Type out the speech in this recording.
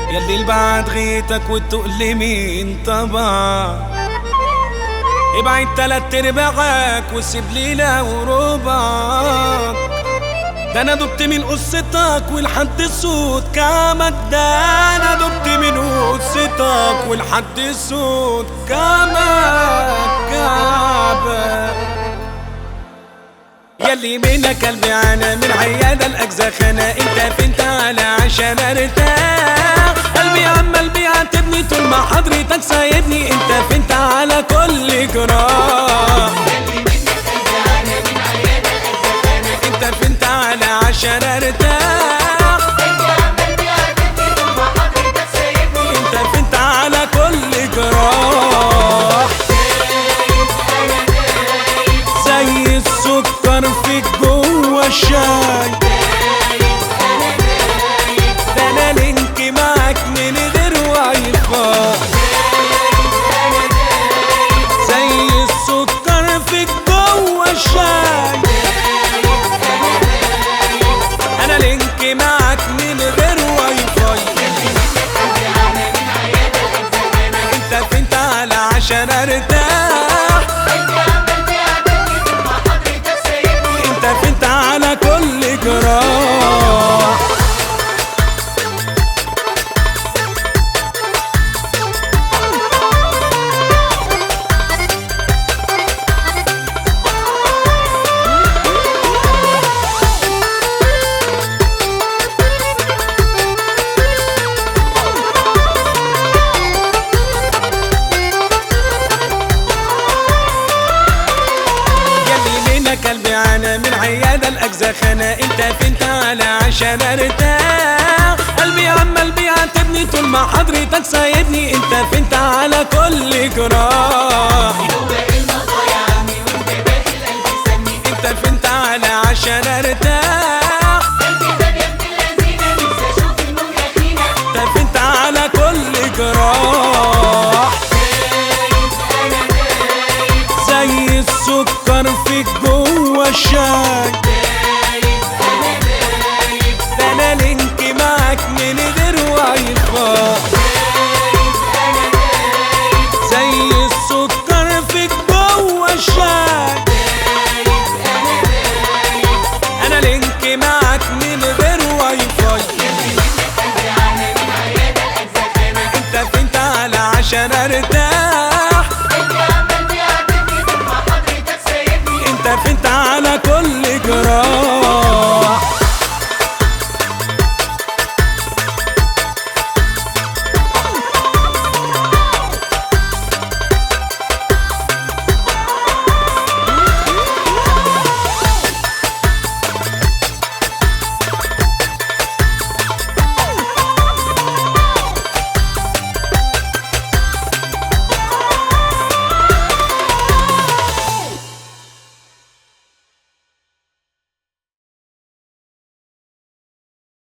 يلي البعد غيتك وتقول مين طبعا ابعد تلات ارباعك وسيب لي لو ربعك ده انا دبت من قصتك ولحد صوت كامك ده انا دبت من قصتك ولحد صوت كامك كعبك يلي منك قلبي انا من عيادة الاجزخانة انت فين تعالى عشان ارتاح قلبي عمال بيعاتبني طول ما حضرتك سايبني انت فين تعالى كل جراح انت فين تعالى عشان ارتاح انت فين تعالى كل جراح زي السكر فيك جوه الشاي ده انا لينك معاك من غير واي فاي زي السكر فيك جوه الشاي انا لينك معاك من غير واي فاي انت فين تعالى عشان ارتاح انت فين تعالى كل جراح يلي منك قلبي انا من عيادة الاجزخانة انت فين تعالى عشان ارتاح قلبي عمال بيعاتبني طول ما حضرتك سايبني انت فين تعالى كل جراح انت فين تعالى عشان ارتاح